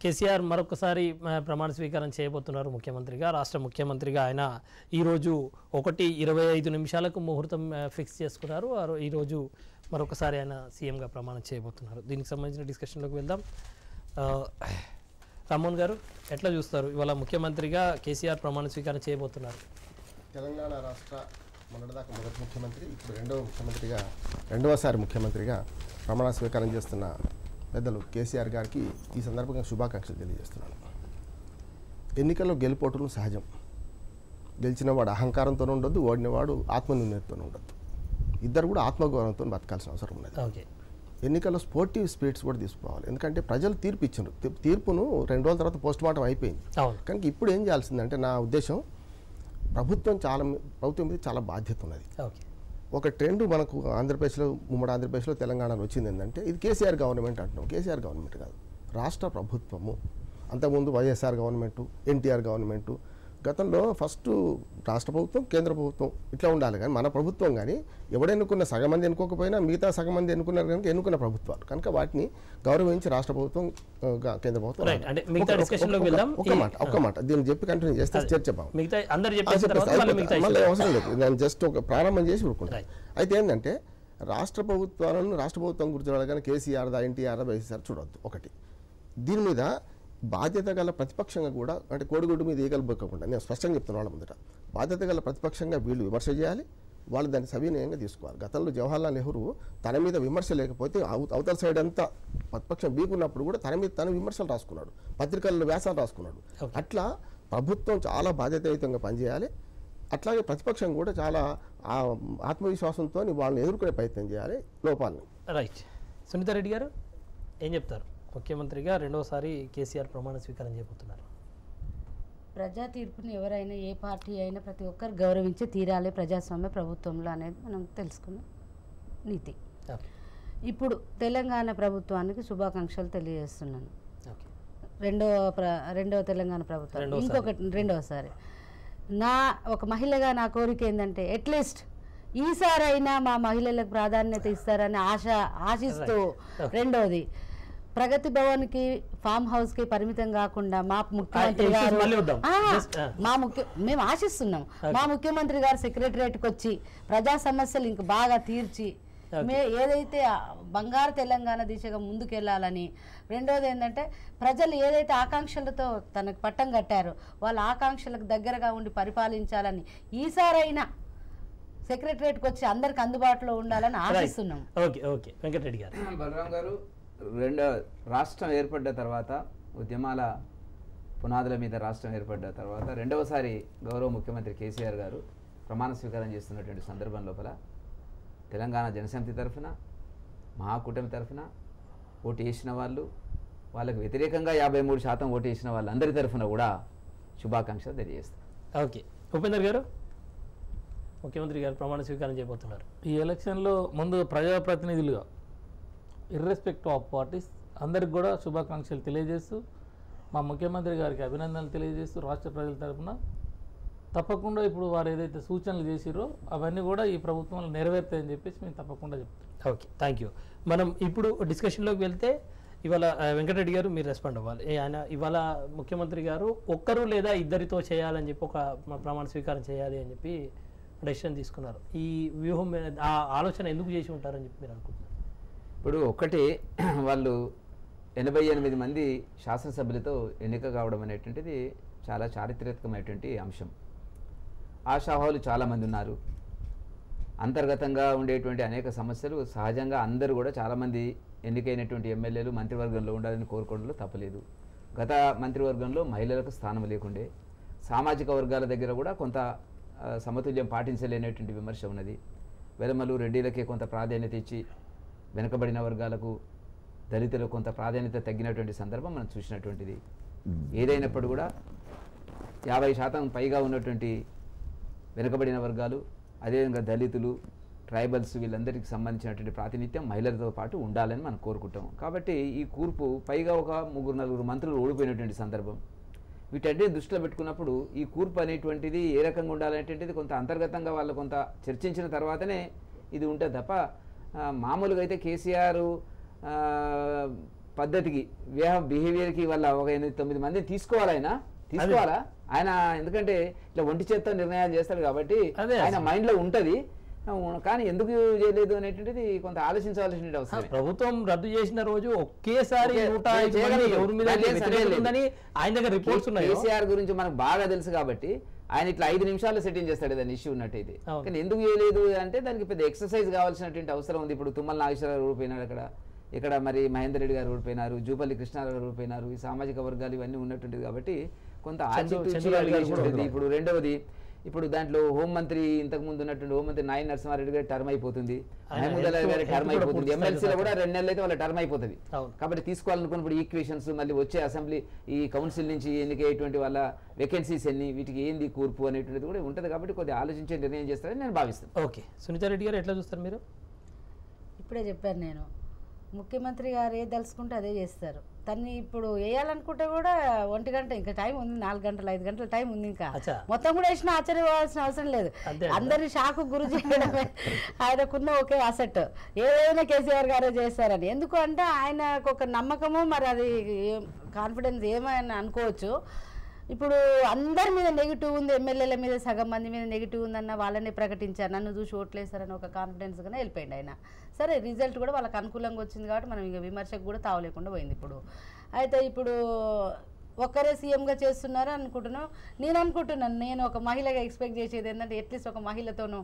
కేసీఆర్ మరొకసారి ఆ, ప్రమాణ స్వీకారం చేయబోతున్నారు ముఖ్యమంత్రిగా రాష్ట్ర ముఖ్యమంత్రిగా ఆయన ఈరోజు ఒకటి ఇరవై ఐదు నిమిషాలకు ముహూర్తం ఆ, ఫిక్స్ చేసుకున్నారు ఆ రో- ఈరోజు మరొకసారి ఆయన సీఎంగా ప్రమాణం చేయబోతున్నారు దీనికి సంబంధించిన డిస్కషన్లోకి వెళ్దాం ఆ, రామ్మోహన్ గారు ఎట్లా చూస్తారు ఇవాళ ముఖ్యమంత్రిగా కేసీఆర్ ప్రమాణ స్వీకారం చేయబోతున్నారు తెలంగాణ రాష్ట్ర మొన్నటిదాకా మొదటి ముఖ్యమంత్రి ఇప్పుడు రెండవ ముఖ్యమంత్రిగా రెండవసారి ముఖ్యమంత్రిగా ప్రమాణ స్వీకారం చేస్తున్న పెద్దలు కేసీఆర్ గారికి ఈ సందర్భంగా శుభాకాంక్షలు తెలియజేస్తున్నాను ఎన్నికల్లో గెలుపోటులు సహజం గెలిచిన వాడు అహంకారంతో ఉండొద్దు ఓడినవాడు ఆత్మనిర్ణయంతో ఉండొద్దు ఇద్దరు కూడా ఆత్మగౌరవంతో బతకాల్సిన అవసరం ఉన్నది ఓకే ఎన్నికల్లో స్పోర్టివ్ స్పిరిట్స్ కూడా తీసుకోవాలి ఎందుకంటే ప్రజలు తీర్పు ఇచ్చారు తీ- తీర్పును రెండు రోజుల తర్వాత పోస్ట్ మార్టం అయిపోయింది అవును కనుక ఇప్పుడు ఏం చేయాల్సిందంటే నా ఉద్దేశం ప్రభుత్వం చాలా మీ- ప్రభుత్వం మీద చాలా బాధ్యత ఉన్నది ఓకే ఒక ట్రెండ్ మనకు ఆంధ్రప్రదేశ్లో ఉమ్మడి ఆంధ్రప్రదేశ్లో తెలంగాణలో వచ్చింది ఏంటంటే ఇది కేసీఆర్ గవర్నమెంట్ అంటున్నాం కేసీఆర్ గవర్నమెంట్ కాదు రాష్ట్ర ప్రభుత్వము అంతకుముందు వైఎస్ఆర్ గవర్నమెంటు ఎన్టీఆర్ గవర్నమెంటు గతంలో ఫస్ట్ రాష్ట్ర ప్రభుత్వం కేంద్ర ప్రభుత్వం ఇట్లా ఉండాలి కానీ మన ప్రభుత్వం కానీ ఎవడెన్నుకున్న సగం మంది ఎన్నుకోకపోయినా మిగతా సగం మంది ఎన్నుకున్నారు కనుక ఎన్నుకున్న ప్రభుత్వాలు కనుక వాటిని గౌరవించి రాష్ట్ర ప్రభుత్వం ఆ, గా- కేంద్ర ప్రభుత్వం Right. అంటే మిగతా ఒక- ఒక- discussion లోకి ఒక- వెళ్దాం. ఒక మాట ఒక్క మాట దీన్ని చెప్పి కంటిన్యూ చేస్తే చర్చ బాగుంది మిగతా అందరు ఆ, చెప్పేసిన తర్వాత చెప్పేస్తా. మళ్ళీ మిగతా అయిపోతా. మళ్ళీ issues. అవసరం లేదు నేను జస్ట్ ఒక ప్రారంభం చేసి ఊరుకుంటా Right. అయితే ఏంటంటే రాష్ట్ర ప్రభుత్వాలను రాష్ట్ర ప్రభుత్వం గురించి చూడాలి కానీ కేసీఆర్ దా ఎన్టీఆర్ దా వైఎస్ఆర్ చూడొద్దు ఒకటి దీని మీద బాధ్యత గల ప్రతిపక్షంగా కూడా అంటే కోడిగుడ్డు మీద ఈగలు బొక్కకుండా నేను స్పష్టంగా చెప్తున్నా వాళ్ళ ముందట బాధ్యత గల ప్రతిపక్షంగా వీళ్ళు విమర్శ చేయాలి వాళ్ళు దాన్ని సవినయంగా తీసుకోవాలి గతంలో జవహర్లాల్ నెహ్రూ తన మీద విమర్శ లేకపోతే అవ- అవతల సైడ్ అంతా ప్రతిపక్షం బీకున్నప్పుడు కూడా తన మీద తన విమర్శలు రాసుకున్నాడు పత్రికల్లో వ్యాసాలు రాసుకున్నాడు అట్లా ప్రభుత్వం చాలా బాధ్యతాయుతంగా పనిచేయాలి అట్లాగే ప్రతిపక్షం కూడా చాలా ఆ ఆత్మవిశ్వాసంతో వాళ్ళని ఎదుర్కొనే ప్రయత్నం చేయాలి లోపాలని రైట్ సునీత రెడ్డి గారు ఏం చెప్తారు ముఖ్యమంత్రిగా రెండవసారి కేసీఆర్ ప్రమాణ స్వీకారం చేయబోతున్నారు ప్రజా తీర్పుని ఎవరైనా ఏ పార్టీ అయినా ప్రతి ఒక్కరు గౌరవించి తీరాలి ప్రజాస్వామ్య ప్రభుత్వంలో అనేది మనం తెలుసుకున్న నీతి ఓకే ఇప్పుడు తెలంగాణ ప్రభుత్వానికి శుభాకాంక్షలు తెలియజేస్తున్నాను ఓకే రెండవ ప్ర రెండవ తెలంగాణ ప్రభుత్వం రెండవసారి. ఇంకొకటి రెండవసారి నా ఒక మహిళగా నా కోరిక ఏంటంటే అట్లీస్ట్ ఈసారైనా మా మహిళలకు ప్రాధాన్యత ఇస్తారని ఆశ ఆశిస్తూ Okay. రెండవది ప్రగతి భవన్కి ఫామ్ హౌస్ కి పరిమితం కాకుండా మా ముఖ్యమంత్రి issues గారు మళ్ళీ వద్దాం. ఆ, Just, ah. మా ముఖ్య మేము ఆశిస్తున్నాం మా ముఖ్యమంత్రి గారు సెక్రటరియట్కి వచ్చి ప్రజా సమస్యలు ఇంక బాగా తీర్చి మే ఏదైతే ఆ బంగారు తెలంగాణ దిశగా ముందుకెళ్లాలని రెండోది ఏంటంటే ప్రజలు ఏదైతే ఆకాంక్షలతో తనకు పట్టం కట్టారో వాళ్ళ ఆకాంక్షలకు దగ్గరగా ఉండి పరిపాలించాలని ఈసారైనా సెక్రటరియట్కి వచ్చి అందరికి అందుబాటులో ఉండాలని ఆశిస్తున్నాం ఓకే ఓకే వెంకటరెడ్డి గారు బలరాం గారు రెండో రాష్ట్రం ఏర్పడ్డ తర్వాత ఉద్యమాల పునాదుల మీద రాష్ట్రం ఏర్పడ్డ తర్వాత రెండవసారి గౌరవ ముఖ్యమంత్రి కేసీఆర్ గారు ప్రమాణ స్వీకారం చేస్తున్నటువంటి సందర్భం లోపల తెలంగాణ జనసమితి తరఫున మహాకూటమి తరఫున ఓటు వేసిన వాళ్ళు వాళ్ళకు వ్యతిరేకంగా యాభై మూడు శాతం ఓటు వేసిన వాళ్ళందరి తరఫున కూడా శుభాకాంక్షలు తెలియజేస్తారు ఓకే ఉపేందర్ గారు ముఖ్యమంత్రి గారు ప్రమాణ స్వీకారం చేయబోతున్నారు ఈ ఎలక్షన్లో ముందు ప్రజాప్రతినిధులుగా ఇర్రెస్పెక్ట్ ఆఫ్ పార్టీస్ అందరికి కూడా శుభాకాంక్షలు తెలియజేస్తూ మా ముఖ్యమంత్రి గారికి అభినందనలు తెలియజేస్తూ రాష్ట్ర ప్రజల తరపున తప్పకుండా ఇప్పుడు వారు ఏదైతే సూచనలు చేసిరో అవన్నీ కూడా ఈ ప్రభుత్వంలో నెరవేరుతాయని చెప్పేసి మేము తప్పకుండా చెప్తాం ఓకే థ్యాంక్ యూ మనం ఇప్పుడు డిస్కషన్లోకి వెళ్తే ఇవాళ ఆ, వెంకటరెడ్డి గారు మీరు రెస్పాండ్ అవ్వాలి ఏ, ఆయన ఇవాళ ముఖ్యమంత్రి గారు ఒక్కరు లేదా ఇద్దరితో చేయాలని చెప్పి ఒక మ- ప్రమాణ స్వీకారం చేయాలి అని చెప్పి డెసిషన్ తీసుకున్నారు ఈ వ్యూహం మీద- ఆ ఆలోచన ఎందుకు చేసి ఉంటారని చెప్పి మీరు అనుకుంటున్నారు ఇప్పుడు ఒక్కటి వాళ్ళు ఎనభై ఎనిమిది మంది శాసనసభ్యులతో ఎన్నిక కావడం అనేటువంటిది చాలా చారిత్రాత్మకమైనటువంటి అంశం ఆశావాహులు చాలామంది ఉన్నారు అంతర్గతంగా ఉండేటువంటి అనేక సమస్యలు సహజంగా అందరూ కూడా చాలామంది ఎన్నికైనటువంటి ఎమ్మెల్యేలు మంత్రివర్గంలో ఉండాలని కోరుకోవడంలో తప్పలేదు గత మంత్రివర్గంలో మహిళలకు స్థానం లేకుండే సామాజిక వర్గాల దగ్గర కూడా కొంత ఆ, సమతుల్యం పాటించలేనటువంటి విమర్శ ఉన్నది వెలమలు రెడ్డిలకే కొంత ప్రాధాన్యత ఇచ్చి వెనుకబడిన వర్గాలకు దళితులకు కొంత ప్రాధాన్యత తగ్గినటువంటి సందర్భం మనం చూసినటువంటిది ఏదైనప్పుడు కూడా యాభై శాతం పైగా ఉన్నటువంటి వెనుకబడిన వర్గాలు అదేవిధంగా దళితులు ట్రైబల్స్ వీళ్ళందరికీ సంబంధించినటువంటి ప్రాతినిధ్యం మహిళలతో పాటు ఉండాలని మనం కోరుకుంటాం కాబట్టి ఈ కూర్పు పైగా ఒక ముగ్గురు నలుగురు మంత్రులు ఓడిపోయినటువంటి సందర్భం వీటన్నిటిని దృష్టిలో పెట్టుకున్నప్పుడు ఈ కూర్పు అనేటువంటిది ఏ రకంగా ఉండాలనేటువంటిది కొంత అంతర్గతంగా వాళ్ళు కొంత చర్చించిన తర్వాతనే ఇది ఉంటుంది తప్ప ఆ, మామూలుగా అయితే కేసీఆర్ ఆ, పద్ధతికి బిహేవియర్కి వాళ్ళ ఒక ఎనిమిది తొమ్మిది మంది తీసుకోవాలి ఆయన తీసుకోవాలా ఆయన ఎందుకంటే ఇట్లా ఒంటి చేత్తో నిర్ణయాలు చేస్తాడు కాబట్టి అదే ఆయన మైండ్లో ఉంటుంది కానీ ఎందుకు చేయలేదు అనేటువంటిది కొంత ఆలోచించవలసిన అవసరం ప్రభుత్వం రద్దు చేసిన రోజు ఒకేసారి ఒకే- నూట ఐదు మంది చేయగలరు. ఎవరి మీద దాంట్లో ఏం వ్యతిరేకత సందేహం లేదు. ఉందని ఆయన దగ్గర రిపోర్ట్స్ ఉన్నాయి కేసీఆర్ గురించి మనకు బాగా తెలుసు కాబట్టి ఆయన ఇట్లా ఐదు నిమిషాల్లో సెట్టింగ్ చేస్తాడు దాని ఇష్యూ ఉన్నట్టయితే అవును. కానీ ఎందుకు చేయలేదు అంటే దానికి పెద్ద ఎక్సర్సైజ్ కావాల్సినటువంటి అవసరం ఉంది ఇప్పుడు తుమ్మల నాగేశ్వరరావు ఓడిపోయినాడు అక్కడ ఇక్కడ మరి మహేందర్ రెడ్డి గారు ఓడిపోయినారు జూపల్లి కృష్ణారావు గారు ఓడిపోయినారు ఈ సామాజిక వర్గాలు ఇవన్నీ ఉన్నటువంటిది కాబట్టి కొంత ఆచితూచి చంద్రబాబు గారు అడిగేసి కూడా ఉంటుంది. ఇప్పుడు రెండవది ఇప్పుడు దాంట్లో హోంమంత్రి ఇంతకు ముందు ఉన్నటువంటి హోంమంత్రి నాయన నరసింహారెడ్డి గారి టర్మ్ అయిపోతుంది ఆయన మహమూద్ అలా health- గారి health టర్మ్ కూడా అయిపోతుంది పూర్తి స్థాయిలో ఎమ్మెల్సీలో కూడా రెండు నెలలు అయితే వాళ్ళ టర్మ్ అయిపోతుంది అవును. కాబట్టి తీసుకోవాలనుకున్నప్పుడు ఈక్వేషన్స్ మళ్ళీ వచ్చే అసెంబ్లీ ఈ కౌన్సిల్ నుంచి ఎన్నికయ్యేటువంటి వాళ్ళ వేకెన్సీస్ ఎన్ని వీటికి ఏంది కూర్పు అనేటువంటిది కూడా ఉంటుంది కాబట్టి కొద్దిగా ఆలోచించే నిర్ణయం చేస్తారని నేను భావిస్తాను ఓకే సునీత రెడ్డి గారు ఎట్లా చూస్తారు మీరు ఇప్పుడే చెప్పాను నేను ముఖ్యమంత్రి గారు ఏది తలుచుకుంటే అదే చేస్తారు తన్ని ఇప్పుడు వేయాలనుకుంటే కూడా ఒంటి గంట ఇంకా టైం ఉంది నాలుగు గంటలు ఐదు గంటల టైం ఉంది ఇంకా అచ్చా. మొత్తం కూడా వేసిన ఆశ్చర్యపోవాల్సిన అవసరం లేదు అంతే అందరి షాకు గురి చేయడమే ఆయనకున్న ఒకే అసెట్ ఏదైనా కేసీఆర్ గారే చేస్తారని ఎందుకు అంటే ఆయనకు ఒక నమ్మకము మరి అది కాన్ఫిడెన్స్ ఏమైనా అనుకోవచ్చు ఇప్పుడు అందరి మీద నెగిటివ్ ఉంది ఎమ్మెల్యేల మీద సగం మంది మీద నెగిటివ్ ఉందన్న వాళ్ళని ప్రకటించారు నన్ను చూసి ఓట్లేశారని ఒక కాన్ఫిడెన్స్గానే వెళ్ళిపోయింది ఆయన సరే రిజల్ట్ కూడా వాళ్ళకి అనుకూలంగా వచ్చింది కాబట్టి మనం ఇక విమర్శకు కూడా తావలేకుండా పోయింది ఇప్పుడు అయితే ఇప్పుడు ఒక్కరే సీఎంగా చేస్తున్నారు అనుకుంటున్నాం నేను అనుకుంటున్నాను నేను ఒక మహిళగా ఎక్స్పెక్ట్ చేసేది ఏంటంటే అట్లీస్ట్ ఒక మహిళతోనూ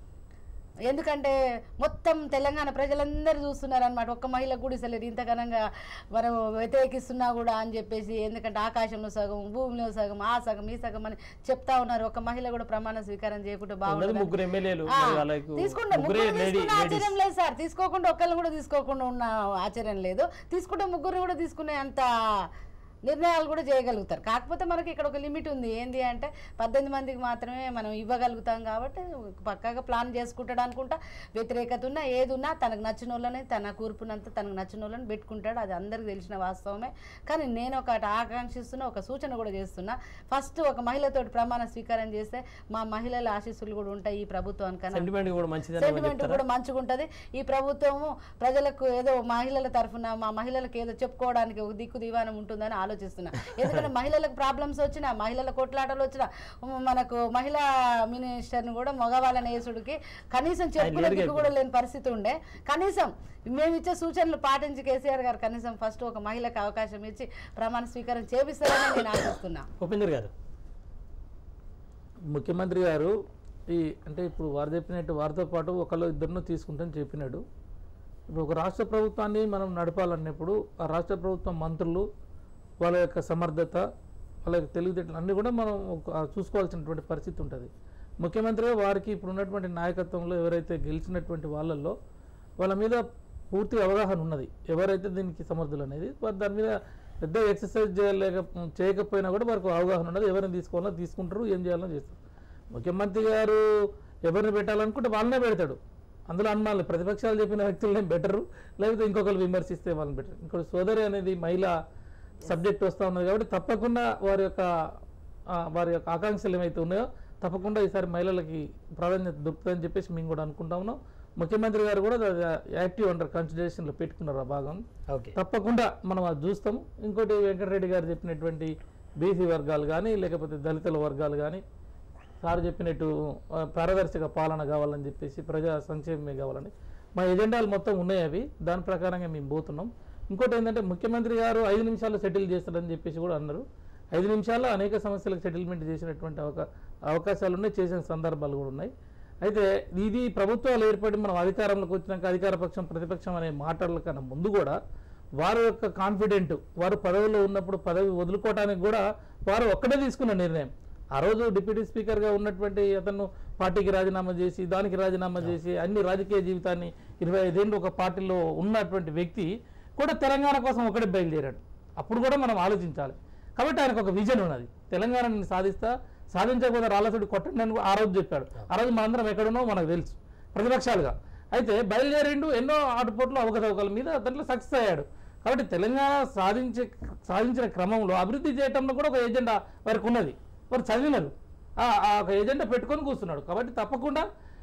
ఎందుకంటే మొత్తం తెలంగాణ ప్రజలందరూ చూస్తున్నారు అనమాట ఒక్క మహిళ కూడా ఇసలేదు ఇంత ఘనంగా మనం వ్యతిరేకిస్తున్నా కూడా అని చెప్పేసి ఎందుకంటే ఆకాశంలో సగం భూమిలో సగం ఆ సగం ఈ సగం అని చెప్తా ఉన్నారు ఒక మహిళ కూడా ప్రమాణ స్వీకారం చేయకుండా ఉన్నది బాగుంటుంది ముగ్గురు ఎమ్మెల్యేలు ఆ, మరి వాళ్ళకు తీసుకుంటే ముగ్గురే ముగ్గురు లేడీ తీసుకున్న లేడీస్ ఆశ్చర్యం లేదు సార్ తీసుకోకుండా ఒక్కరిని కూడా తీసుకోకుండా ఉన్న ఆశ్చర్యం లేదు తీసుకుంటే ముగ్గురు కూడా తీసుకునే అంత నిర్ణయాలు కూడా చేయగలుగుతారు కాకపోతే మనకి ఇక్కడ ఒక లిమిట్ ఉంది ఏంది అంటే పద్దెనిమిది మందికి మాత్రమే మనం ఇవ్వగలుగుతాం కాబట్టి పక్కాగా ప్లాన్ చేసుకుంటాడు అనుకుంటా వ్యతిరేకత ఉన్నా ఏది ఉన్నా తనకు నచ్చిన వాళ్ళని తన కూర్పునంతా తనకు నచ్చిన వాళ్ళని పెట్టుకుంటాడు అది అందరికీ తెలిసిన వాస్తవమే కానీ నేను ఒకటి ఆకాంక్షిస్తున్నా ఒక సూచన కూడా చేస్తున్నా ఫస్ట్ ఒక మహిళతోటి ప్రమాణ స్వీకారం చేస్తే మా మహిళల ఆశీస్సులు కూడా ఉంటాయి ఈ ప్రభుత్వానికన్నా సెంటిమెంట్ కూడా మంచిదని ఏమని సెంటిమెంట్ చెప్తారా కూడా మంచిగా ఉంటుంది ఈ ప్రభుత్వము ప్రజలకు ఏదో మహిళల తరఫున మా మహిళలకు ఏదో చెప్పుకోవడానికి ఒక దిక్కు దివానం ఉంటుందని ఆలోచిస్తున్నా ఎందుకంటే మహిళలకు ప్రాబ్లమ్స్ వచ్చినా మహిళల కొట్లాటలు వచ్చినా ఉమ్, మనకు మహిళా మినిస్టర్ని కూడా మగవాళ్ళని వేసుడికి కనీసం చెప్పుకునే లేరుగా దిక్కు కూడా లేని పరిస్థితి ఉండే కనీసం మేము ఇచ్చే సూచనలు పాటించి కేసీఆర్ గారు కనీసం ఫస్ట్ ఒక మహిళకు అవకాశం ఇచ్చి ప్రమాణ స్వీకారం చేపిస్తారని నేను ఆశిస్తున్నా ఉపేందర్ గారు ముఖ్యమంత్రి గారు ఈ అంటే ఇప్పుడు వారు చెప్పినట్టు వారితో పాటు ఒకళ్ళు ఇద్దరిని తీసుకుంటామని చెప్పినాడు ఇప్పుడు ఒక రాష్ట్ర ప్రభుత్వాన్ని మనం నడపాలన్నప్పుడు ఆ రాష్ట్ర ప్రభుత్వం మంత్రులు వాళ్ళ యొక్క సమర్థత వాళ్ళ యొక్క తెలివితేటలు అన్నీ కూడా మనం ఒక- చూసుకోవాల్సినటువంటి పరిస్థితి ఉంటుంది ముఖ్యమంత్రిగా వారికి ఇప్పుడు ఉన్నటువంటి నాయకత్వంలో ఎవరైతే గెలిచినటువంటి వాళ్ళల్లో వాళ్ళ మీద పూర్తి అవగాహన ఉన్నది ఎవరైతే దీనికి సమర్థులు అనేది వారు దాని మీద పెద్ద ఎక్సర్సైజ్ చేయలేక చేయకపోయినా కూడా వారికి అవగాహన ఉన్నది ఎవరిని తీసుకోవాలో తీసుకుంటారు ఏం చేయాలో చేస్తారు ముఖ్యమంత్రి గారు ఎవరిని పెట్టాలనుకుంటే వాళ్ళనే పెడతాడు అందులో అనుమానాలు ప్రతిపక్షాలు చెప్పిన వ్యక్తులనే బెటరు లేకపోతే ఇంకొకరు విమర్శిస్తే వాళ్ళని బెటర్ ఇంకోటి సోదరి అనేది మహిళ సబ్జెక్ట్ వస్తూ ఉన్నది కాబట్టి తప్పకుండా వారి యొక్క ఆ, వారి యొక్క ఆకాంక్షలు ఏమైతే ఉన్నాయో తప్పకుండా ఈసారి మహిళలకి ప్రాధాన్యత దొరుకుతుందని చెప్పేసి మేము కూడా అనుకుంటా ఉన్నాం ముఖ్యమంత్రి గారు కూడా యాక్టివ్ అండర్ కన్సిడరేషన్లో పెట్టుకున్నారు ఆ భాగం ఓకే తప్పకుండా మనం అది చూస్తాం ఇంకోటి వెంకటరెడ్డి గారు చెప్పినటువంటి బీసీ వర్గాలు కానీ లేకపోతే దళితుల వర్గాలు కానీ సార్ చెప్పినట్టు ఆ, పారదర్శక పాలన కావాలని చెప్పేసి ప్రజా సంక్షేమమే కావాలని మా ఎజెండాలు మొత్తం ఉన్నాయి అవి దాని ప్రకారంగా మేము పోతున్నాం ఇంకోటి ఏంటంటే ముఖ్యమంత్రి గారు ఐదు నిమిషాల్లో సెటిల్ చేస్తారని చెప్పేసి కూడా అన్నారు ఐదు నిమిషాల్లో అనేక సమస్యలకు సెటిల్మెంట్ చేసినటువంటి అవకా అవకాశాలు ఉన్నాయి చేసిన సందర్భాలు కూడా ఉన్నాయి అయితే ఇది ప్రభుత్వాలు ఏర్పడి మనం అధికారంలోకి వచ్చినాక అధికార పక్షం ప్రతిపక్షం అనే మాటల కన్నా ముందు కూడా వారి యొక్క కాన్ఫిడెంట్ వారు పదవిలో ఉన్నప్పుడు పదవి వదులుకోవడానికి కూడా వారు ఒక్కడే తీసుకున్న నిర్ణయం ఆ రోజు డిప్యూటీ స్పీకర్గా ఉన్నటువంటి అతను పార్టీకి రాజీనామా చేసి దానికి రాజీనామా చేసి అన్ని రాజకీయ జీవితాన్ని ఇరవై ఐదేళ్ళు ఒక పార్టీలో ఉన్నటువంటి వ్యక్తి కూడా తెలంగాణ కోసం ఒకటే బయలుదేరాడు అప్పుడు కూడా మనం ఆలోచించాలి కాబట్టి ఆయనకు ఒక విజన్ ఉన్నది తెలంగాణని సాధిస్తా సాధించకపోతే రాళ్ళతోటి కొట్టండి అని ఆ రోజు చెప్పాడు ఆ రోజు మనందరం ఎక్కడున్నో మనకు తెలుసు ప్రతిపక్షాలుగా అయితే బయలుదేరిండు ఎన్నో ఆటుపోట్లు అవకతవకల మీద దాంట్లో సక్సెస్ అయ్యాడు కాబట్టి తెలంగాణ సాధించే సాధించిన క్రమంలో అభివృద్ధి చేయటంలో కూడా ఒక ఏజెండా వారికి ఉన్నది వారు చదివినారు ఆ ఆ ఒక ఏజెండా పెట్టుకొని కూర్చున్నాడు కాబట్టి తప్పకుండా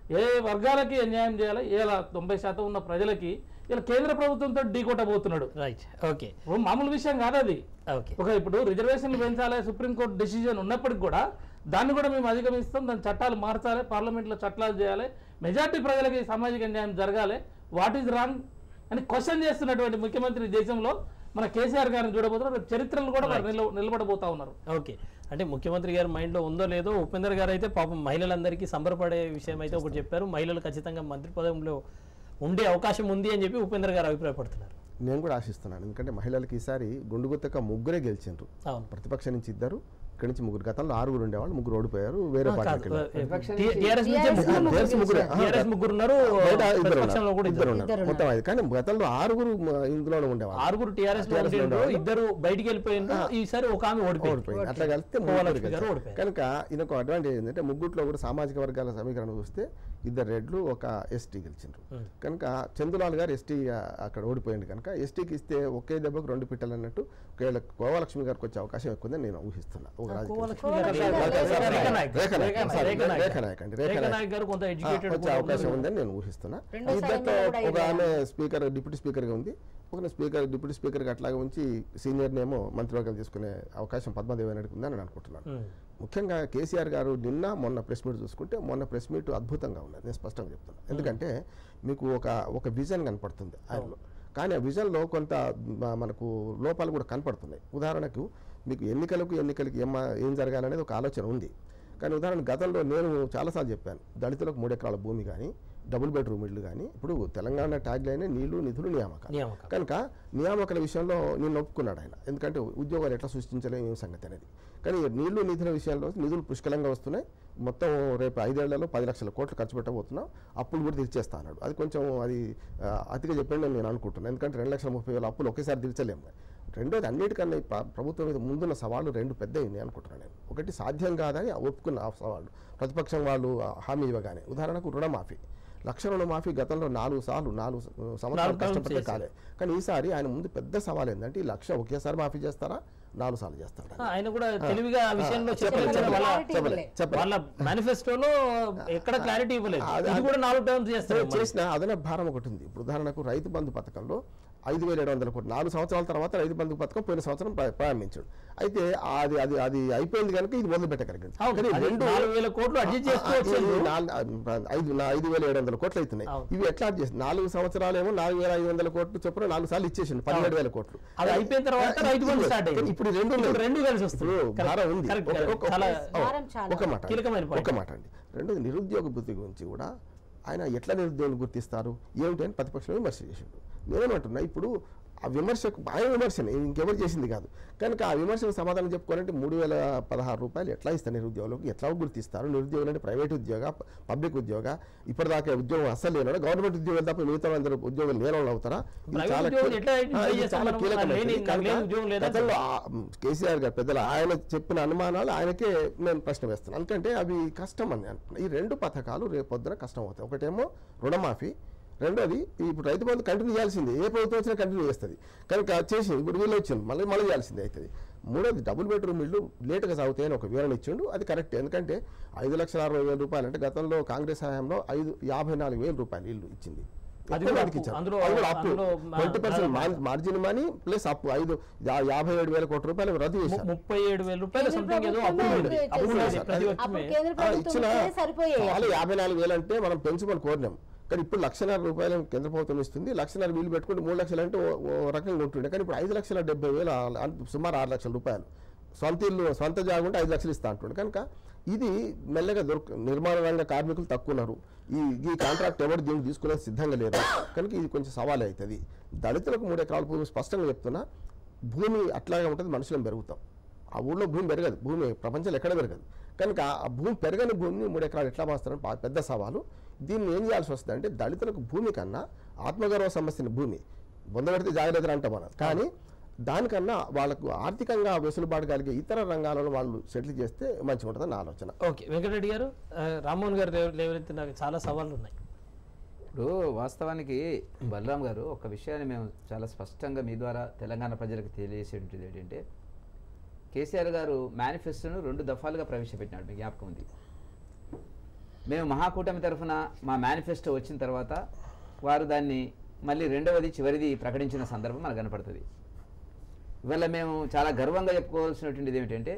ఏ వర్గాలకి అన్యాయం చేయాలి ఇలా తొంభై శాతం ఉన్న ప్రజలకి ఇలా కేంద్ర ప్రభుత్వంతో ఢీకొట్టబోతున్నాడు రైట్ ఓకే ఓ మామూలు విషయం కాదు అది ఓకే ఒక ఇప్పుడు రిజర్వేషన్లు పెంచాలి సుప్రీంకోర్టు డెసిజన్ ఉన్నప్పటికి కూడా దాన్ని కూడా మేము అధిగమిస్తాం దాని చట్టాలు మార్చాలి పార్లమెంట్లో చట్టాలు చేయాలి మెజార్టీ ప్రజలకి సామాజిక న్యాయం జరగాలి వాట్ ఈజ్ రాంగ్ అని క్వశ్చన్ చేస్తున్నటువంటి ముఖ్యమంత్రి దేశంలో మన కేసీఆర్ గారిని చూడబోతున్నారు రేపు చరిత్రలు కూడా వారు నిల- నిలబడబోతా ఉన్నారు ఓకే అంటే ముఖ్యమంత్రి గారి మైండ్లో ఉందో లేదో ఉపేందర్ గారు అయితే పాపం మహిళలందరికీ సంబరపడే విషయం అయితే ఒకటి చెప్పారు మహిళలు ఖచ్చితంగా మంత్రి పదంలో ఉండే అవకాశం ఉంది అని చెప్పి ఉపేందర్ గారు అభిప్రాయపడుతున్నారు నేను కూడా ఆశిస్తున్నాను ఎందుకంటే మహిళలకి ఈసారి గుండుగుత్తక ముగ్గురే గెలిచిండ్రు అవును ప్రతిపక్షం నుంచి ఇద్దరు ఇక్కడి నుంచి ముగ్గురు గతంలో ఆరుగురు ఉండేవాళ్ళు ముగ్గురు ఓడిపోయారు వేరే పార్టీకి వెళ్ళారు. ప్రతిపక్షం టి- నుంచి- టిఆర్ఎస్ నుంచే టిఆర్ఎస్ ముగ్గురు- టిఆర్ఎస్ ముగ్గురే. ఆహా, టిఆర్ఎస్ ముగ్గురు ఉన్నారు బయట ఇద్దరు ప్రతిపక్షంలో ఉన్నారు. కూడా ఇద్దరు ఇద్దరు ఉన్నారు మొత్తం ఐదు కానీ గతంలో ఆరుగురు మ- ఇందులోనే ఉండేవాళ్ళు ఆరుగురు టిఆర్ఎస్ లో TRS లో ఉండిండ్రు, ఉండేవాళ్ళు. ఇద్దరు బయటికి వెళ్ళిపోయిండ్రు ఈసారి ఒక ఆమె ఓడిపోయింది ఓడిపోయింది అట్లా కలిస్తే కోవలక్ష్మి ముగ్గురు గారు గెలిచారు. ఓడిపోయారు. కనుక ఈయనకు అడ్వాంటేజ్ ఏంటంటే ముగ్గుట్లో కూడా సామాజిక వర్గాల సమీకరణ చూస్తే ఇద్దరు రెడ్లు ఒక ఎస్టీ గెలిచిండ్రు కనుక చందులాల్ గారు ఎస్టీ అక్కడ ఓడిపోయింది కనుక ఎస్టీకి ఇస్తే ఒకే దెబ్బకు రెండు పిట్టలు అన్నట్టు ఒకవేళ గోవలక్ష్మి గారికి వచ్చే అవకాశం ఎక్కువ ఉందని నేను ఊహిస్తున్నా ఒక రాజకీయ కోవలక్ష్మి గారు కోవలక్ష్మి గారు రేఖా రేఖా నాయక్. రేఖా నాయక్. రేఖా సారీ, నాయక్. రేఖా నాయక్ అండి. రేఖా రేఖా నాయక్. నాయక్ గారు కొంత ఆ, ఎడ్యుకేటెడ్ వచ్చే అవకాశం ఉందని నేను ఊహిస్తున్నా రెండో ఇద్దరితో సారి కూడా ఒక ఇదే. ఆమె స్పీకర్ డిప్యూటీ స్పీకర్గా ఉంది ఒక స్పీకర్ డిప్యూటీ స్పీకర్గా అట్లాగే ఉంచి సీనియర్నేమో మంత్రివర్గం తీసుకునే అవకాశం పద్మదేవి అనేది ఉందని నేను అనుకుంటున్నాను ముఖ్యంగా కేసీఆర్ గారు నిన్న మొన్న ప్రెస్ మీట్ చూసుకుంటే మొన్న ప్రెస్ మీట్ అద్భుతంగా ఉన్నది నేను స్పష్టంగా చెప్తున్నాను ఎందుకంటే మీకు ఒక ఒక విజన్ కనపడుతుంది ఆయనలో కానీ ఆ విజన్లో కొంత మ- మనకు లోపాలు కూడా కనపడుతున్నాయి ఉదాహరణకు మీకు ఎన్నికలకు ఎన్నికలకి ఏం ఏం జరగాలనేది ఒక ఆలోచన ఉంది కానీ ఉదాహరణ గతంలో నేను చాలాసార్లు చెప్పాను దళితులకు మూడు ఎకరాల భూమి కానీ డబుల్ బెడ్రూమ్ ఇల్లు కానీ ఇప్పుడు తెలంగాణ ట్యాగ్ లైన్ నీళ్లు నిధులు నియామకాలు నియామకాలు. కనుక నియామకాల విషయంలో నేను ఒప్పుకున్నాడు ఆయన ఎందుకంటే ఉద్యోగాలు ఎట్లా సృష్టించలేం ఏం సంగతి అనేది కానీ నీళ్లు నిధుల విషయంలో నిధులు పుష్కలంగా వస్తున్నాయి మొత్తం రేపు ఐదేళ్లలో పది లక్షల కోట్లు ఖర్చు పెట్టబోతున్నాం అప్పులు కూడా తీర్చేస్తా అన్నాడు అది కొంచెం అది ఆ, అతిగా చెప్పండి నేను అనుకుంటున్నాను ఎందుకంటే రెండు లక్షల ముప్పై వేల అప్పులు ఒకేసారి తీర్చలేము రెండోది అన్నిటికన్నా ఈ ప్ర- ప్రభుత్వం మీద ముందున్న సవాళ్ళు రెండు పెద్ద ఉన్నాయి అనుకుంటున్నాను నేను ఒకటి సాధ్యం కాదని ఒప్పుకున్న ఆ సవాళ్ళు ప్రతిపక్షం వాళ్ళు ఆ హామీ ఇవ్వగానే ఉదాహరణకు రుణమాఫీ లక్ష రుణమాఫీ గతంలో నాలుగు సార్లు నాలుగు స- సంవత్సరాలు నాలుగు సార్లు కష్టపడితే చేశారు. కాలే కానీ ఈసారి ఆయన ముందు పెద్ద సవాల్ ఏంటంటే ఈ లక్ష ఒకేసారి మాఫీ చేస్తారా నాలుగు సార్లు చేస్తారా ఆ, ఆయన కూడా తెలివిగా ఆ విషయంలో చెప్పలేదు, చెప్పలేదు చెప్పలేదు, వాళ్ళ Clarity చెప్పలేదు, ఇవ్వలే. చెప్పలేదు. వాళ్ళ మేనిఫెస్టోలో ఎక్కడ క్లారిటీ ఇవ్వలేదు అది- ఇది కూడా నాలుగు టర్మ్స్ చేస్తారు సరే, చేసిన అదనపు భారం ఒకటి ఉంది ఇప్పుడు ఉదాహరణకు రైతు బంధు పథకంలో ఐదు వేల ఏడు వందల కోట్లు నాలుగు సంవత్సరాల తర్వాత రైతు బంధు పథకం పోయిన సంవత్సరం ప్రా- ప్రారంభించాడు అయితే అది అది అది అయిపోయింది కనుక ఇది మొదలు పెట్టగలిగింది అవును, కానీ అది రెండు నాలుగు వేల కోట్లు adjust చేసుకోవచ్చు. ఆ, ఇది నాలుగు- ఆ, ఐదు నా- ఐదు వేల ఏడు వందల కోట్లు అవుతున్నాయి అవును. ఇవి ఎట్లా చేసి నాలుగు సంవత్సరాలు ఏమో నాలుగు వేల ఐదు వందల కోట్లు చొప్పున నాలుగు సార్లు ఇచ్చేసింది పదిహేడు వేల కోట్లు అది అయిపోయిన తర్వాత ఆ, రైతు బంధు ఇప్పుడు- స్టార్ట్ అయింది ఇప్పుడు రెండు ఉన్నాయి. ఇప్పుడు రెండు కలిసి వస్తుంది ఇప్పుడు భారం ఉంది కరెక్ట్, ఒక- కరెక్ట్. ఒక- చాలా ఒక- భారం చాలా. ఒక మాట అండి. కీలకమైన point. ఒక మాట అండి రెండోది నిరుద్యోగ బుద్ధి గురించి కూడా ఆయన ఎట్లా నిరుద్యోగులు గుర్తిస్తారు ఏమిటి అని ప్రతిపక్షం విమర్శ చేసిండు నేనేమంటున్నా ఇప్పుడు ఆ విమర్శకు ఆయన విమర్శనే ఇంకెవరు చేసింది కాదు కనుక ఆ విమర్శకు సమాధానం చెప్పుకోవాలంటే మూడు వేల పదహారు రూపాయలు ఎట్లా ఇస్తారు నిరుద్యోగులకు ఎట్లా గుర్తిస్తారు నిరుద్యోగులు అంటే ప్రైవేట్ ఉద్యోగ పబ్లిక్ ఉద్యోగ ఇప్పటిదాకా ఉద్యోగం అస్సలు లేనోడా గవర్నమెంట్ ఉద్యోగాలు తప్ప మిగతా అందరూ ఉద్యోగాలు లేని వాళ్ళు అవుతారా ఇది ప్రైవేట్ చాలా ఉద్యోగులు కీ- ఎట్లా ఆ, identify ఇది చేస్తాం చాలా మనం? కీలకమైనది. లేని- నాకు లేని ఉద్యోగం లేదా? గతంలో ఆ, మ్, కేసీఆర్ గారు పెద్దలు ఆయన చెప్పిన అనుమానాలు ఆయనకే నేను ప్రశ్న వేస్తున్నాను ఎందుకంటే అవి కష్టం అని అంటున్నా ఈ రెండు పథకాలు రేపు పొద్దున కష్టం అవుతాయి ఒకటేమో రుణమాఫీ రెండోది ఇప్పుడు రైతు బంధు కంటిన్యూ చేయాల్సిందే ఏ ప్రభుత్వం వచ్చినా కంటిన్యూ చేస్తుంది కనుక చేసింది ఇప్పుడు వీళ్ళు వచ్చింది మళ్ళీ మళ్ళీ చేయాల్సిందే అవుతుంది మూడోది డబుల్ బెడ్రూమ్ ఇల్లు లేటుగా సాగుతాయని ఒక వివరణ ఇచ్చిండు అది కరెక్ట్ ఎందుకంటే ఐదు లక్షల అరవై వేల రూపాయలు అంటే గతంలో కాంగ్రెస్ హయాంలో ఐదు యాభై నాలుగు వేల రూపాయలు ఇల్లు ఇచ్చింది అది ఎక్కువ కూడా మందికి అప్పు. ఇచ్చారు. అందులో- అది కూడా అప్పు అందులో మా- twenty percent margin money plus అప్పు ఐదు యా- యాభై ఏడు వేల కోట్ల రూపాయలు రద్దు ము- చేశారు ముప్పై ఏడు వేల రూపాయలు కేంద్ర సంథింగ్ ఏదో అప్పు ప్రభుత్వమే ఉంది చేసింది. అప్పు ఉంది చేసింది. ప్రతి అప్పుడు ఒక్కమే కేంద్ర ఆ, ప్రభుత్వం ఇచ్చిన ఇస్తే సరిపోయాయి చాలా యాభై నాలుగు వేలు అంటే మనం పెంచుకొని కోరినాం కానీ ఇప్పుడు లక్షన్నర రూపాయలు కేంద్ర ప్రభుత్వం ఇస్తుంది లక్షన్నర వీలు పెట్టుకుంటే మూడు లక్షలు అంటే ఓ- ఓ రకంగా ఉంటుండే కానీ ఇప్పుడు ఐదు లక్షల డెబ్బై వేలు ఆ- ఆ- సుమారు ఆరు లక్షల రూపాయలు సొంత ఇల్లు సొంత జాగా ఉంటే ఐదు లక్షలు ఇస్తా అంటుండే కనుక ఇది మెల్లగా దొరక నిర్మాణ రంగ కార్మికులు తక్కువ ఉన్నారు ఈ ఈ కాంట్రాక్ట్ ఎవరు దీన్ని తీసుకునే సిద్ధంగా లేరు కనుక ఇది కొంచెం సవాల్ అవుతుంది దళితులకు మూడు ఎకరాల భూమి స్పష్టంగా చెప్తున్నా భూమి అట్లాగే ఉంటుంది మనుషులను పెరుగుతాం ఆ ఊళ్ళో భూమి పెరగదు భూమి ప్రపంచంలో ఎక్కడ పెరగదు కనుక ఆ భూమి పెరగని భూమిని మూడు ఎకరాలు ఎట్లా మాస్తారని పా- పెద్ద సవాలు దీన్ని ఏం చేయాల్సి వస్తుంది అంటే దళితులకు భూమి కన్నా ఆత్మగౌరవ సమస్యని భూమి బొందబెడితే జాగ్రత్త అంటాం మనం కానీ దానికన్నా వాళ్ళకు ఆర్థికంగా వెసులుబాటు కలిగే ఇతర రంగాలలో వాళ్ళు సెటిల్ చేస్తే మంచిగా ఉంటుందని నా ఆలోచన ఓకే వెంకటరెడ్డి గారు ఆ, రామ్మోహన్ గారు లేవ- లేవనెత్తిన చాలా సవాళ్ళు ఉన్నాయి ఇప్పుడు వాస్తవానికి బలరాం గారు ఒక విషయాన్ని మేము చాలా స్పష్టంగా మీ ద్వారా తెలంగాణ ప్రజలకు తెలియజేసేది ఏంటంటే కేసీఆర్ గారు మేనిఫెస్టోను రెండు దఫాలుగా ప్రవేశపెట్టినాడు మీకు జ్ఞాపకం ఉంది మేము మహాకూటమి తరఫున మా మేనిఫెస్టో వచ్చిన తర్వాత వారు దాన్ని మళ్ళీ రెండవది చివరిది ప్రకటించిన సందర్భం మనకు కనపడుతుంది ఇవాళ మేము చాలా గర్వంగా చెప్పుకోవాల్సినటువంటిది ఏమిటంటే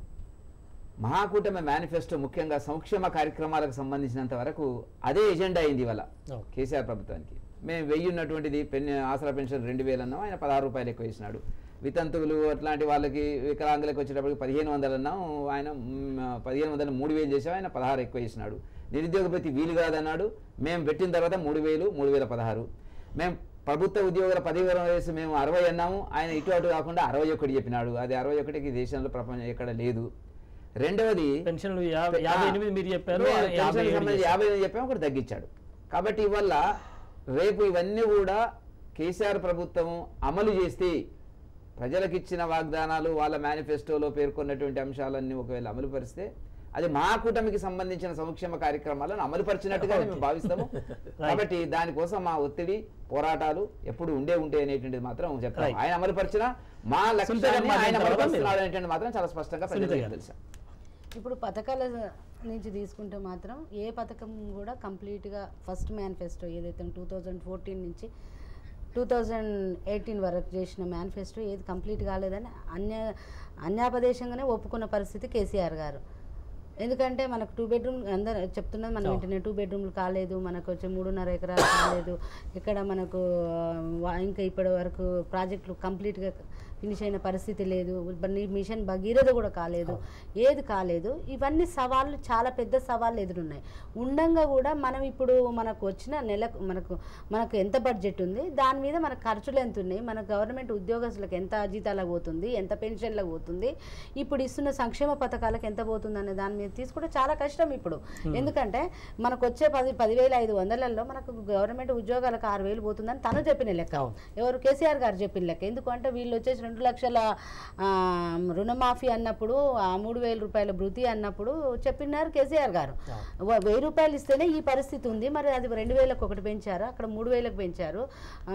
మహాకూటమి మేనిఫెస్టో ముఖ్యంగా సంక్షేమ కార్యక్రమాలకు సంబంధించినంత వరకు అదే ఎజెండా అయింది ఇవాళ ఓకే. కేసీఆర్ ప్రభుత్వానికి మేము వెయ్యి ఉన్నటువంటిది పెన్ ఆసరా పెన్షన్ రెండు వేలు అన్నాం ఆయన పదహారు రూపాయలు ఎక్కువ ఇచ్చినాడు వితంతువులు అట్లాంటి వాళ్ళకి వికలాంగులకు వచ్చేటప్పటికి పదిహేను వందలు అన్నాం ఆయన మ్, పదిహేను వందలు మూడు వేలు చేసాం ఆయన పదహారు ఎక్కువ ఇచ్చినాడు నిరుద్యోగ ప్రతి వీలు కాదన్నాడు మేము పెట్టిన తర్వాత మూడు వేలు మూడు వేల పదహారు మేము ప్రభుత్వ ఉద్యోగుల పదివేల వయసు మేము అరవై అన్నాము ఆయన ఇటు అటు కాకుండా అరవై ఒకటి చెప్పినాడు అది అరవై ఒకటికి దేశంలో ప్రపంచం ఎక్కడ లేదు రెండవది పెన్షన్లు యాభై యాభై ఎనిమిది మీరు చెప్పారు మేము యాభై పెన్షన్ ఏడు సంబంధించి చేశారు. యాభై ఎనిమిది చెప్పాము ఒకటి తగ్గించాడు కాబట్టి ఇవల్ల రేపు ఇవన్నీ కూడా కేసీఆర్ ప్రభుత్వం అమలు చేస్తే ప్రజలకు ఇచ్చిన వాగ్దానాలు వాళ్ళ మేనిఫెస్టోలో పేర్కొన్నటువంటి అంశాలన్నీ ఒకవేళ అమలు పరిస్తే అది మా కూటమికి సంబంధించిన సంక్షేమ కార్యక్రమాలను అమలు పరిచినట్టుగా మేము భావిస్తాము కాబట్టి దానికోసం మా ఒత్తిడి పోరాటాలు ఎప్పుడు ఉండే ఉంటాయి అనేటువంటిది మాత్రం చెప్తాం Right. ఆయన అమలు పరిచిన మా సునీత గారు లక్ష్యాన్ని ఆయన మాట్లాడిన అమలు తర్వాత పరుస్తున్నాడు అనేటువంటి మాత్రం చాలా స్పష్టంగా సునీత ప్రజలకు గారు. తెలుసు ఇప్పుడు పథకాల నుంచి తీసుకుంటే మాత్రం ఏ పథకం కూడా కంప్లీట్గా ఫస్ట్ మేనిఫెస్టో ఏదైతే టూ థౌజండ్ ఫోర్టీన్ నుంచి టూ థౌజండ్ ఎయిటీన్ వరకు చేసిన మేనిఫెస్టో ఏది కంప్లీట్ కాలేదని అన్య అన్యాపదేశంగానే ఒప్పుకున్న పరిస్థితి కేసీఆర్ గారు ఎందుకంటే మనకు టూ బెడ్రూమ్ అందరు చెప్తున్నది మనం వెంటనే టూ బెడ్రూమ్లు కాలేదు మనకు వచ్చే మూడున్నర ఎకరాలు కాలేదు ఇక్కడ మనకు ఆ, వా- ఇంకా ఇప్పటి వరకు ప్రాజెక్టులు కంప్లీట్గా ఫినిష్ అయిన పరిస్థితి లేదు బన్నీ మిషన్ భగీరథ కూడా కాలేదు ఏది కాలేదు ఇవన్నీ సవాళ్ళు చాలా పెద్ద సవాళ్ళు ఎదురున్నాయి ఉండంగా కూడా మనం ఇప్పుడు మనకు వచ్చిన నెలకు మనకు మనకు ఎంత బడ్జెట్ ఉంది దాని మీద మన ఖర్చులు ఎంత ఉన్నాయి మన గవర్నమెంట్ ఉద్యోగస్తులకు ఎంత జీతాలకు పోతుంది ఎంత పెన్షన్లకు పోతుంది ఇప్పుడు ఇస్తున్న సంక్షేమ పథకాలకు ఎంత పోతుంది అనే దాని మీద తీసుకుంటే చాలా కష్టం ఇప్పుడు ఎందుకంటే మనకు వచ్చే పది పదివేల ఐదు వందలలో మనకు గవర్నమెంట్ ఉద్యోగాలకు ఆరు వేలు పోతుందని తను చెప్పిన లెక్క అవును. ఎవరు కేసీఆర్ గారు చెప్పిన లెక్క ఎందుకంటే వీళ్ళు వచ్చేసి రెండు లక్షల ఆ, రుణమాఫీ అన్నప్పుడు ఆ మూడు వేల రూపాయల భృతి అన్నప్పుడు చెప్పినారు కేసీఆర్ గారు వ- వెయ్యి రూపాయలు ఇస్తేనే ఈ పరిస్థితి ఉంది మరి అది రెండు వేలకు ఒకటి పెంచారు అక్కడ మూడు వేలకు పెంచారు ఆ,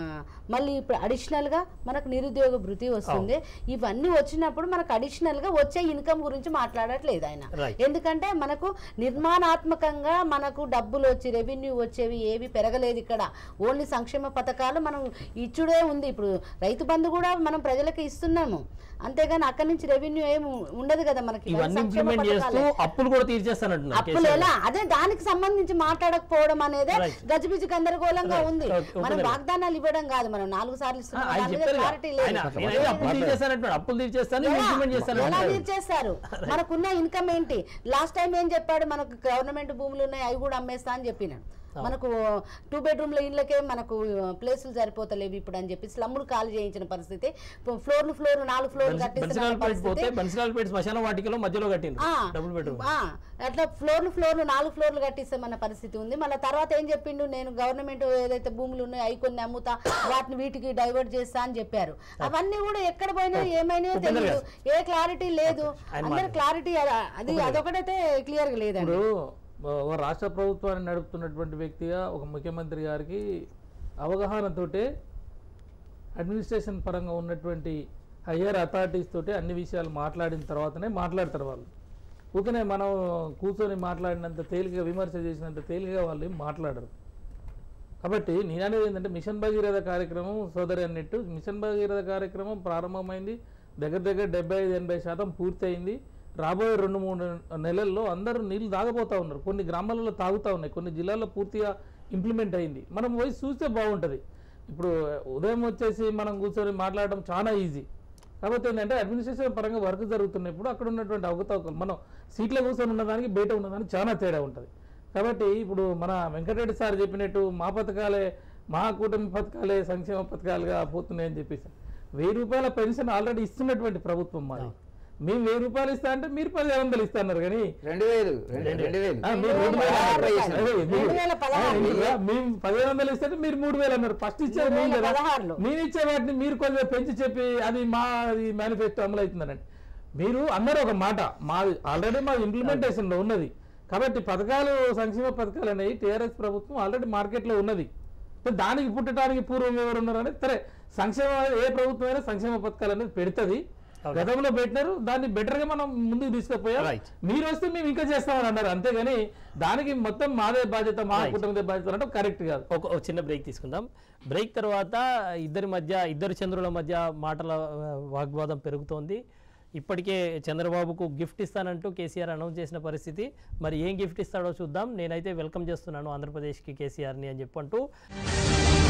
మళ్ళీ ఇప్పుడు అడిషనల్గా మనకు నిరుద్యోగ భృతి వస్తుంది ఇవన్నీ వచ్చినప్పుడు మనకు అడిషనల్గా వచ్చే ఇన్కమ్ గురించి మాట్లాడట్లేదు ఆయన Right. ఎందుకంటే మనకు నిర్మాణాత్మకంగా మనకు డబ్బులు వచ్చి రెవెన్యూ వచ్చేవి ఏవి పెరగలేదు ఇక్కడ ఓన్లీ సంక్షేమ పథకాలు మనం ఇచ్చుడే ఉంది ఇప్పుడు రైతు బంధు కూడా మనం ప్రజలకు ఇస్తున్నాము అంతేగాని అక్కడి నుంచి రెవెన్యూ ఏమి ఉండదు కదా మనకి ఇవన్నీ ఇవన్నీ సంక్షేమ ఇంప్లిమెంట్ చేస్తూ పథకాలే. అప్పులు కూడా తీర్చేస్తానంటున్నారు అప్పులు ఎలా అదే దానికి సంబంధించి మాట్లాడకపోవడం అనేదే Right. గజిబిజి గందరగోళంగా Right. ఉంది Okay, okay, మనం right. వాగ్దానాలు ఇవ్వడం కాదు మనం నాలుగు సార్లు ఇస్తున్నాం ఆయన దాని మీద చెప్పారు కదా, క్లారిటీ లేదు ఆయన నేనైతే అప్పులు తీర్చేస్తానంటున్నాడు అప్పులు తీర్చేస్తాను ఎలా? ఇంప్లిమెంట్ ఎలా చేస్తాను తీర్చేస్తారు మనకున్న ఇన్కమ్ ఏంటి లాస్ట్ టైం ఏం చెప్పాడు మనకు గవర్నమెంట్ భూములు ఉన్నాయి అవి కూడా అమ్మేస్తా అని చెప్పినాడు మనకు టూ బెడ్రూమ్ల ఇళ్ళకే మనకు ప్లేసులు సరిపోతలేవు ఇప్పుడు అని చెప్పి స్లమ్ములు ఖాళీ చేయించిన పరిస్థితి ఫ్లోర్లు ఫ్లోర్ నాలుగు ఫ్లోర్లు కట్టిస్తున్న బన్సిలాల్పేట పోతే పరిస్థితి బన్సిలాల్పేట శ్మశాన వాటికలో మధ్యలో కట్టింది ఆ, డబుల్ బెడ్రూమ్ ఆ, అట్లా ఫ్లోర్లు ఫ్లోర్లు నాలుగు ఫ్లోర్లు కట్టిస్తామన్న పరిస్థితి ఉంది మళ్ళీ తర్వాత ఏం చెప్పిండు నేను గవర్నమెంట్ ఏదైతే భూములు ఉన్నాయో అవి కొన్ని అమ్ముతా వాటిని వీటికి డైవర్ట్ చేస్తా అని చెప్పారు అవన్నీ కూడా ఎక్కడ పోయినా ఏమైనా ఉపేంద్ర తెలియదు ఏ క్లారిటీ లేదు ఆయన అందరు క్లారిటీ అది అదొకటైతే క్లియర్ గా లేదండి ఇప్పుడు ఒక రాష్ట్ర ప్రభుత్వాన్ని నడుపుతున్నటువంటి వ్యక్తిగా ఒక ముఖ్యమంత్రి గారికి అవగాహనతోటే అడ్మినిస్ట్రేషన్ పరంగా ఉన్నటువంటి హయ్యర్ అథారిటీస్ తోటి అన్ని విషయాలు మాట్లాడిన తర్వాతనే మాట్లాడతారు వాళ్ళు ఊకనే మనం కూర్చొని మాట్లాడినంత తేలికగా విమర్శ చేసినంత తేలికగా వాళ్ళు ఏం మాట్లాడరు కాబట్టి నేను అనేది ఏంటంటే మిషన్ భగీరథ కార్యక్రమం సోదరి అన్నట్టు మిషన్ భగీరథ కార్యక్రమం ప్రారంభమైంది దగ్గర దగ్గర డెబ్బై ఐదు ఎనభై శాతం పూర్తయింది రాబోయే రెండు మూడు నెలల్లో అందరూ నీళ్ళు తాగబోతా ఉన్నారు కొన్ని గ్రామాలలో తాగుతూ ఉన్నాయి కొన్ని జిల్లాల్లో పూర్తిగా ఇంప్లిమెంట్ అయింది మనం పోయి చూస్తే బాగుంటుంది ఇప్పుడు ఉదయం వచ్చేసి మనం కూర్చొని మాట్లాడడం చాలా ఈజీ కాకపోతే ఏంటంటే అడ్మినిస్ట్రేషన్ పరంగా వర్క్ జరుగుతున్నప్పుడు అక్కడ ఉన్నటువంటి అవకతవకలు మనం సీట్లో కూర్చొని ఉన్నదానికి బయట ఉన్నదానికి చాలా తేడా ఉంటుంది కాబట్టి ఇప్పుడు మన వెంకటరెడ్డి సార్ చెప్పినట్టు మా పథకాలే మా కూటమి పథకాలే సంక్షేమ పథకాలుగా పోతున్నాయని చెప్పేసి వెయ్యి రూపాయల పెన్షన్ ఆల్రెడీ ఇస్తున్నటువంటి ప్రభుత్వం మాది మేము వెయ్యి రూపాయలు ఇస్తా అంటే మీరు పదిహేను వందలు ఇస్తున్నారు కానీ రెండు వేలు రెండు రెండు వేలు ఆ, మీరు రెండు వేల పదహారు అరవై రూపాయలు. అదే, మీరు- రెండు వేల పదహారు. ఆ, మీరు- మేము పదిహేను వందలు ఇస్తే మీరు మూడు వేలు అన్నారు ఫస్ట్ ఇచ్చేది మూడు మేము వేల కదా పదహారులో. మీరు ఇచ్చే వాటిని మీరు కొంచెం పెంచి చెప్పి అది మా మేనిఫెస్టో అమలు అవుతుందనండి మీరు అన్నారు ఒక మాట మాది ఆల్రెడీ మా ఇంప్లిమెంటేషన్ లో ఉన్నది కాబట్టి పథకాలు సంక్షేమ పథకాలు అనేవి టీఆర్ఎస్ ప్రభుత్వం ఆల్రెడీ మార్కెట్లో ఉన్నది సో దానికి పుట్టడానికి పూర్వం ఎవరు ఉన్నారని సరే సంక్షేమ ఏ ప్రభుత్వం అయినా సంక్షేమ పథకాలు అనేది పెడుతుంది గతంలో పెట్టినారు దాన్ని better గా మనం ముందుకు తీసుకుపోయాం Right. మీరు వస్తే మేము ఇంకా చేస్తామని అన్నారు అంతేగాని దానికి మొత్తం మాదే బాధ్యత మా కుటుంబదే బాధ్యత అంటే కరెక్ట్ కాదు ఒక ఒక చిన్న బ్రేక్ తీసుకుందాం బ్రేక్ తర్వాత ఇద్దరి మధ్య ఇద్దరు చంద్రుల మధ్య మాటల ఆ, వాగ్వాదం పెరుగుతోంది ఇప్పటికే చంద్రబాబుకు గిఫ్ట్ ఇస్తానంటూ కేసీఆర్ అనౌన్స్ చేసిన పరిస్థితి మరి ఏం గిఫ్ట్ ఇస్తాడో చూద్దాం నేనైతే వెల్కమ్ చేస్తున్నాను ఆంధ్రప్రదేశ్కి కేసీఆర్ని అని చెప్పంటూ